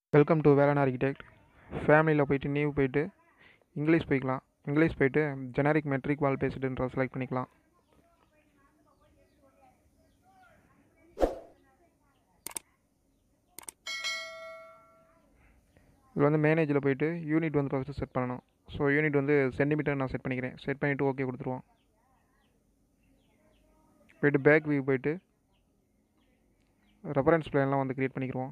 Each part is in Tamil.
வெல்கம் டு வேலன் ஆர்கிடெக்ட் ஃபேமிலியில் போயிட்டு நியூ போயிட்டு இங்கிலீஷ் போய்க்கலாம் இங்கிலீஷ் போயிட்டு ஜெனரிக் மெட்ரிக் வால் பேஸ்டுன்ற செலக்ட் பண்ணிக்கலாம் இதில் வந்து மேனேஜில் போயிட்டு யூனிட் வந்து ஃபஸ்ட்டு செட் பண்ணணும் ஸோ யூனிட் வந்து சென்டிமீட்டர் நான் செட் பண்ணிக்கிறேன் செட் பண்ணிவிட்டு ஓகே கொடுத்துருவோம் போயிட்டு பேக் வியூ போயிட்டு ரெஃபரன்ஸ் பிளேன்லாம் வந்து க்ரியேட் பண்ணிக்கிடுவோம்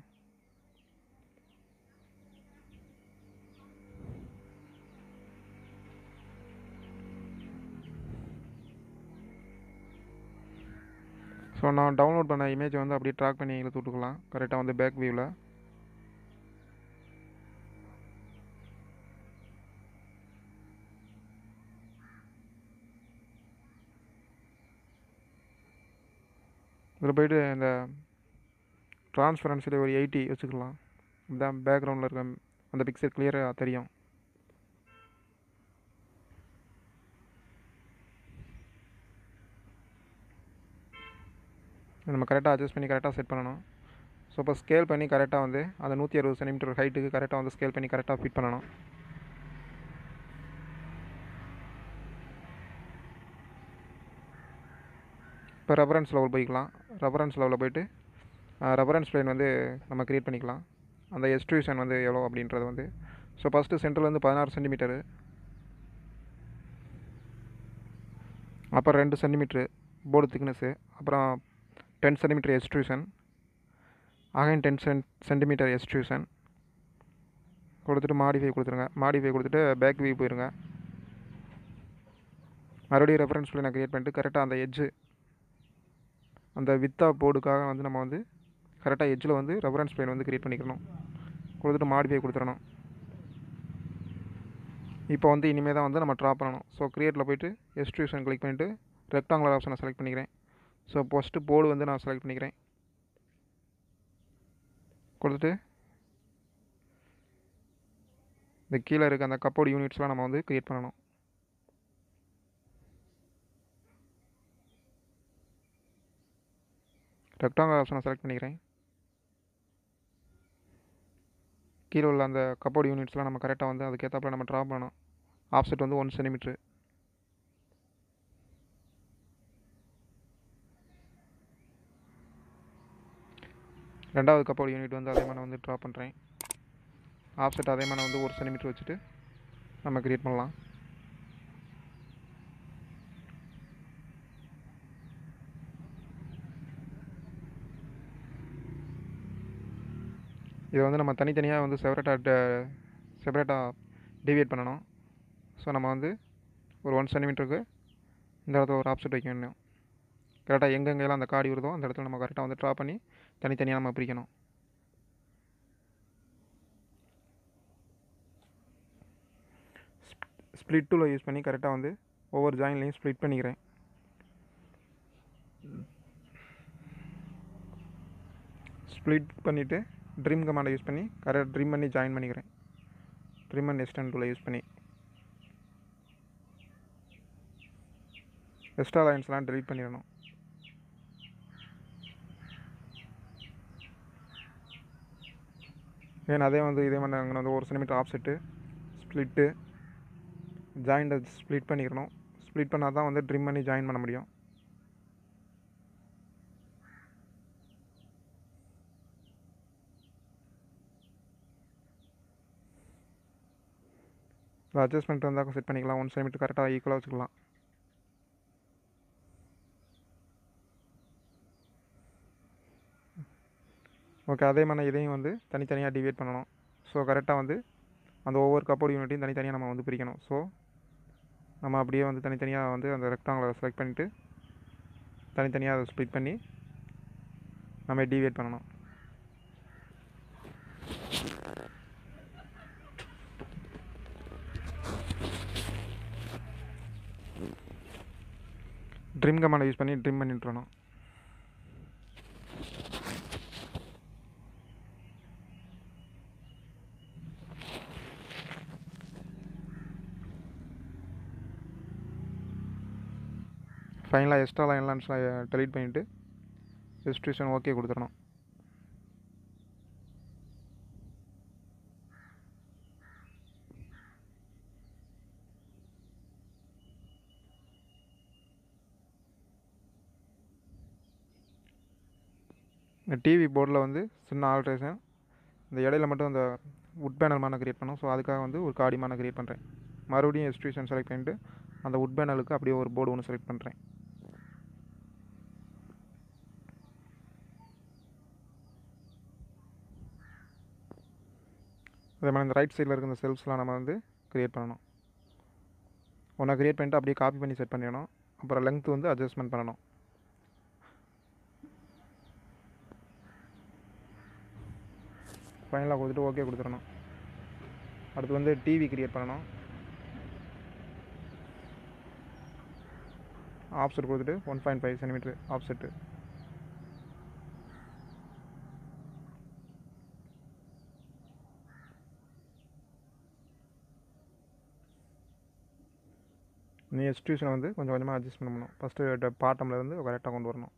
ஸோ நான் டவுன்லோட் பண்ண இமேஜை வந்து அப்படியே ட்ராக் பண்ணி இழுத்து விட்டுக்கலாம் கரெக்டாக வந்து பேக் வியூவில் இதில் போயிட்டு இந்த ட்ரான்ஸ்பரன்சியில் ஒரு எயிட்டி வச்சுக்கலாம் இதுதான் பேக்ரவுண்டில் இருக்க அந்த பிக்சர் கிளியராக தெரியும் நம்ம கரெக்டாக அட்ஜஸ்ட் பண்ணி கரெக்டாக செட் பண்ணணும் ஸோ இப்போ ஸ்கேல் பண்ணி கரெக்டாக வந்து அந்த நூற்றி அறுபது சென்டிமீட்டர் ஹைட்டுக்கு கரெக்டாக வந்து ஸ்கேல் பண்ணி கரெக்டாக ஃபிட் பண்ணணும் இப்போ ரெஃபரன்ஸ் லெவல் போய்க்கலாம் ரெஃபரன்ஸ் லெவலில் போயிட்டு ரெஃபரன்ஸ் பிளேன் வந்து நம்ம க்ரியேட் பண்ணிக்கலாம் அந்த எஸ்ட்ரியூஷன் வந்து எவ்வளோ அப்படின்றது வந்து ஸோ ஃபஸ்ட்டு சென்டரில் வந்து பதினாறு சென்டிமீட்டரு அப்புறம் ரெண்டு சென்டிமீட்ரு போர்டு திக்னஸ்ஸு அப்புறம் ten centimetre extrusion again ten cent centimetre extrusion கொடுத்துட்டு மாடிஃபை கொடுத்துருங்க மாடிஃபை கொடுத்துட்டு பேக் வியூ போயிருங்க மறுபடியும் ரெஃபரன்ஸ் பிளேனை க்ரியேட் பண்ணிட்டு கரெக்டாக அந்த எட்ஜு அந்த வித்தா போர்டுக்காக வந்து நம்ம வந்து கரெக்டாக எட்ஜில் வந்து ரெஃபரன்ஸ் பிளேன் வந்து க்ரியேட் பண்ணிக்கணும் கொடுத்துட்டு மாடிஃபை கொடுத்துடணும் இப்போ வந்து இனிமேல் தான் வந்து நம்ம ட்ரா பண்ணணும் ஸோ க்ரியேட்டில் போயிட்டு எஸ்ட்ரியூஷன் கிளிக் பண்ணிவிட்டு ரெக்டாங்குலர் ஆப்ஷனை செலக்ட் பண்ணிக்கிறேன் ஸோ ஃபஸ்ட்டு போர்டு வந்து நான் செலக்ட் பண்ணிக்கிறேன் கொடுத்துட்டு இந்த கீழே இருக்க அந்த கப்போர்டு யூனிட்ஸ்லாம் நம்ம வந்து க்ரியேட் பண்ணணும் ரெக்டாங்குலர் ஆப்ஷனை செலக்ட் பண்ணிக்கிறேன் கீழே உள்ள அந்த கப்போர்டு யூனிட்ஸ்லாம் நம்ம கரெக்டாக வந்து அதுக்கேற்றாப்புல நம்ம ட்ரா பண்ணணும் ஆஃப்செட் வந்து ஒன் சென்டிமீட்ரு ரெண்டாவது கப்போர்டு யூனிட் வந்து அதே மாதிரி வந்து ட்ரா பண்ணுறேன் ஆஃப்செட் அதே மாதிரி வந்து ஒரு சென்டிமீட்டர் வச்சுட்டு நம்ம க்ரியேட் பண்ணலாம் இதை வந்து நம்ம தனித்தனியாக வந்து செப்பரேட்டாக செப்பரேட்டாக டிவியேட் பண்ணணும் ஸோ நம்ம வந்து ஒரு ஒன் சென்டிமீட்டருக்கு இந்த இடத்துல ஒரு ஆப்செட் வைக்க வேணும் கரெக்டாக எங்கெங்கெல்லாம் அந்த காடி வருதோ அந்த இடத்துல நம்ம கரெக்டாக வந்து ட்ரா பண்ணி தனித்தனியாக நம்ம பிரிக்கணும் ஸ்ப்ளிட் டூலை யூஸ் பண்ணி கரெக்டாக வந்து ஒவ்வொரு ஜாயின்லையும் ஸ்ப்ளிட் பண்ணிக்கிறேன் ஸ்ப்ளிட் பண்ணிவிட்டு ட்ரிம் கமாண்டை யூஸ் பண்ணி கரெக்ட் ட்ரிம் பண்ணி ஜாயின் பண்ணிக்கிறேன் ட்ரிம் அண்ட் எக்ஸ்டெண்ட் டூலை யூஸ் பண்ணி எக்ஸ்ட்ரா லைன்ஸ்லாம் டெலீட் பண்ணிடணும் ஏன் அதே வந்து இதே மாதிரி அங்கே வந்து ஒரு சென்டிமீட்டர் ஆஃப்செட்டு ஸ்ப்ளிட்டு ஜாயிண்டை ஸ்ப்ளிட் பண்ணிக்கிறணும் ஸ்ப்ளிட் பண்ணால் தான் வந்து ட்ரிம் பண்ணி ஜாயின் பண்ண முடியும் அட்ஜஸ்ட்மெண்ட் இருந்தால் செட் பண்ணிக்கலாம் ஒன் சென்டிமீட்டர் கரெக்டாக ஈக்குவலாக வச்சுக்கலாம் ஓகே அதே மாதிரி இதையும் வந்து தனித்தனியாக டிவைட் பண்ணணும் ஸோ கரெக்டாக வந்து அந்த ஒவ்வொரு கப்போர்டு யூனிட்டையும் தனித்தனியாக நம்ம வந்து பிரிக்கணும் ஸோ நம்ம அப்படியே வந்து தனித்தனியாக வந்து அந்த ரெக்டாங்குலரை செலக்ட் பண்ணிவிட்டு தனித்தனியாக அதை ஸ்ப்ளிட் பண்ணி நம்ம டிவைட் பண்ணணும் ட்ரிம் கமாண்டை யூஸ் பண்ணி ட்ரிம் பண்ணிட்டுறணும் ஃபைனலாக எக்ஸ்ட்ரா லைன்லாம் டெலீட் பண்ணிவிட்டு ரெஜிஸ்ட்ரேஷன் ஓகே கொடுத்துடணும் இந்த டிவி போர்டில் வந்து சின்ன ஆல்ட்ரேஷன் இந்த இடையில மட்டும் அந்த உட் பேனல் மாதிரி க்ரியேட் பண்ணோம் ஸோ அதுக்காக வந்து ஒரு காடி மாதிரி க்ரியேட் பண்ணுறேன் மறுபடியும் எக்ஸ்ட்ரூஷன் செலக்ட் பண்ணிட்டு அந்த உட் பேனலுக்கு அப்படியே ஒரு போர்டு ஒன்று செலக்ட் பண்ணுறேன் அதே மாதிரி இந்த ரைட் சைடில் இருக்க இந்த செல்ஸ்லாம் நம்ம வந்து க்ரியேட் பண்ணணும் ஒன்றா க்ரியேட் பண்ணிட்டு அப்படியே காப்பி பண்ணி செட் பண்ணிடணும் அப்புறம் லென்த் வந்து அட்ஜஸ்ட்மெண்ட் பண்ணணும் ஃபைனலாக கொடுத்துட்டு ஓகே கொடுத்துடணும் அடுத்து வந்து டிவி க்ரியேட் பண்ணணும் ஆஃப்செட் கொடுத்துட்டு one point five centimetre offset நீ எக்ஸ்ட்ரூஷனை வந்து கொஞ்சம் கொஞ்சமாக அட்ஜஸ்ட் பண்ணணும் ஃபஸ்ட்டு பாட்டமில் இருந்து கரெக்டாக கொண்டு வரணும்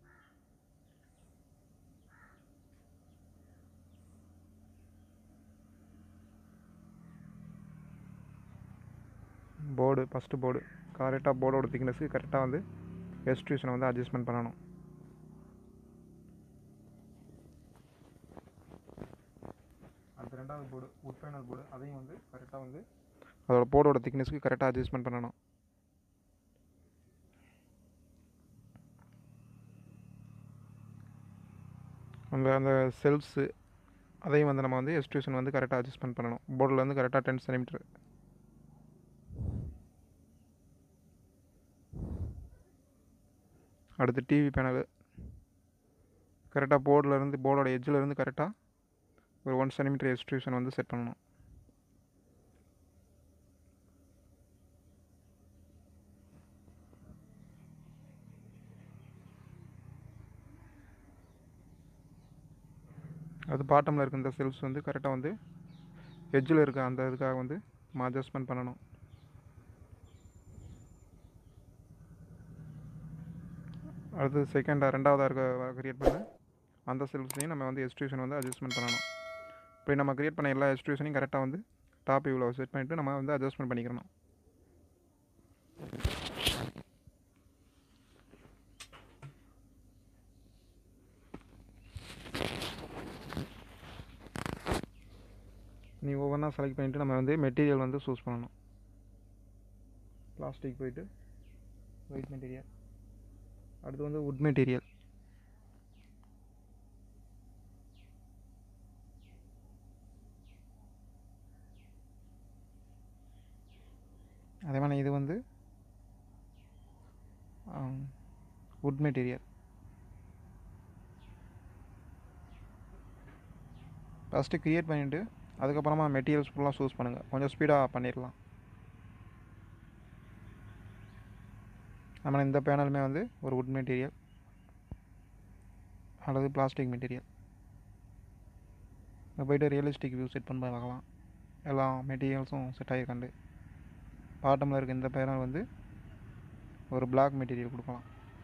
போர்டு ஃபஸ்ட்டு போர்டு கரெக்டாக போர்டோட திக்னஸ்க்கு கரெக்டாக வந்து எக்ஸ்ட்ரூஷனை வந்து அட்ஜஸ்ட்மெண்ட் பண்ணணும் அடுத்த ரெண்டாவது போர்டு உட் ஃபைனல் போர்டு அதையும் வந்து கரெக்டாக வந்து அதோட போர்டோட திக்னஸ்க்கு கரெக்டாக அட்ஜஸ்ட்மெண்ட் பண்ணணும் அந்த அந்த செல்ஸு அதையும் வந்து நம்ம வந்து எக்ஸ்ட்ரூஷன் வந்து கரெக்டாக அட்ஜஸ்ட்மெண்ட் பண்ணணும் போர்டில் வந்து கரெக்டாக டென் சென்டிமீட்டர் அடுத்து டிவி பேனலு கரெக்டாக போர்டில் இருந்து போர்டோட எட்ஜில் இருந்து கரெக்டாக ஒரு ஒன் சென்டிமீட்டர் எக்ஸ்ட்ரூஷன் வந்து செட் பண்ணணும் அது பாட்டமில் இருக்க இந்த செல்ஸ் வந்து கரெக்டாக வந்து எட்ஜில் இருக்க அந்த இதுக்காக வந்து நம்ம அட்ஜஸ்ட்மெண்ட் பண்ணணும் அடுத்து செகண்டாக ரெண்டாவதாக இருக்க க்ரியேட் பண்ண அந்த செல்ஸையும் நம்ம வந்து எக்ஸ்ட்ரூஷன் வந்து அட்ஜஸ்ட்மெண்ட் பண்ணணும் இப்படி நம்ம க்ரியேட் பண்ண எல்லா எக்ஸ்ட்ரூஷனையும் கரெக்டாக வந்து டாப் இவ்வளோ செட் பண்ணிவிட்டு நம்ம வந்து அட்ஜஸ்ட்மெண்ட் பண்ணிக்கிறணும் நீ ஒவ்வொன்றா செலக்ட் பண்ணிவிட்டு நம்ம வந்து மெட்டீரியல் வந்து சூஸ் பண்ணணும் பிளாஸ்டிக் போயிட்டு ஒயிட் மெட்டீரியல் அடுத்து வந்து வுட் மெட்டீரியல் அதே மாதிரி இது வந்து வுட் மெட்டீரியல் ஃபஸ்ட்டு க்ரியேட் பண்ணிவிட்டு அதுக்கப்புறமா மெட்டீரியல்ஸ் ஃபுல்லாக சூஸ் பண்ணுங்கள் கொஞ்சம் ஸ்பீடாக பண்ணிடலாம் நம்ம இந்த பேனலுமே வந்து ஒரு வுட் மெட்டீரியல் அல்லது பிளாஸ்டிக் மெட்டீரியல் இங்கே போய்ட்டு ரியலிஸ்டிக் வியூ செட் பண்ணி பார்க்கலாம் எல்லா மெட்டீரியல்ஸும் செட் ஆகிருக்காண்டு பாட்டமில் இருக்க இந்த பேனல் வந்து ஒரு பிளாக் மெட்டீரியல் கொடுக்கலாம்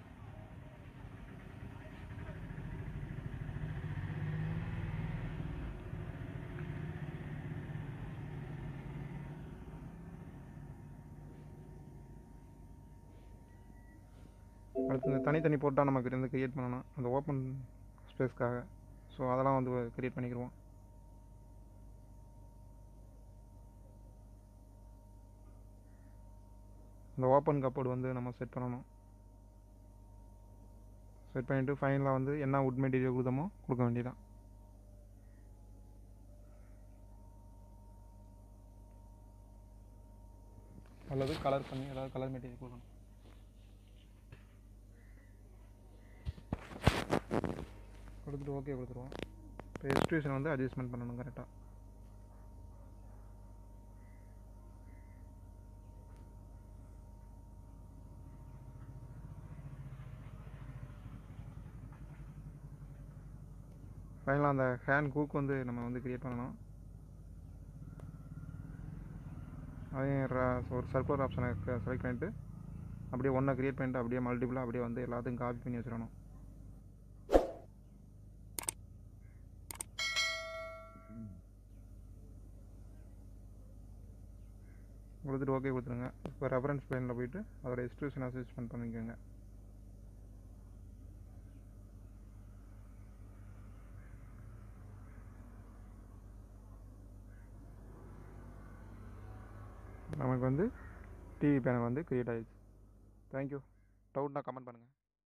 அடுத்து இந்த தனித்தனி போட்டால் நமக்கு இருந்து க்ரியேட் பண்ணணும் அந்த ஓப்பன் ஸ்பேஸ்க்காக ஸோ அதெல்லாம் வந்து க்ரியேட் பண்ணிக்கிடுவோம் இந்த ஓப்பன் கப்போர்டு வந்து நம்ம செட் பண்ணணும் செட் பண்ணிவிட்டு ஃபைனலாக வந்து என்ன வுட் மெட்டீரியல் கொடுத்தோமோ கொடுக்க வேண்டியதான் அல்லது கலர் பண்ணி ஏதாவது கலர் மெட்டீரியல் கொடுக்கணும் கொடுத்துட்டு ஓகே கொடுத்துருவோம் இப்போ எக்ஸ்ட்ரூஷன் வந்து அட்ஜஸ்ட்மெண்ட் பண்ணணும் கரெக்டாக ஃபைனலாக அந்த ஹேண்ட் குக் வந்து நம்ம வந்து க்ரியேட் பண்ணணும் அதையும் ர- ஒரு சர்க்குலர் ஆப்ஷனை செலக்ட் பண்ணிவிட்டு அப்படியே ஒன்றை க்ரியேட் பண்ணிட்டு அப்படியே மல்டிபிளாக அப்படியே வந்து எல்லாத்தையும் காப்பி பண்ணி வச்சிடணும் கொடுத்துட்டு ஓகே கொடுத்துருங்க இப்போ ரெஃபரன்ஸ் பிளேனில் போயிட்டு அதோட எக்ஸ்ட்ரூஷன் அட்ஜஸ்ட்மெண்ட் பண்ணிக்கோங்க நமக்கு வந்து டிவி பேனல் வந்து க்ரியேட் ஆயிடுச்சு தேங்க்யூ டவுட்னா கமெண்ட் பண்ணுங்கள்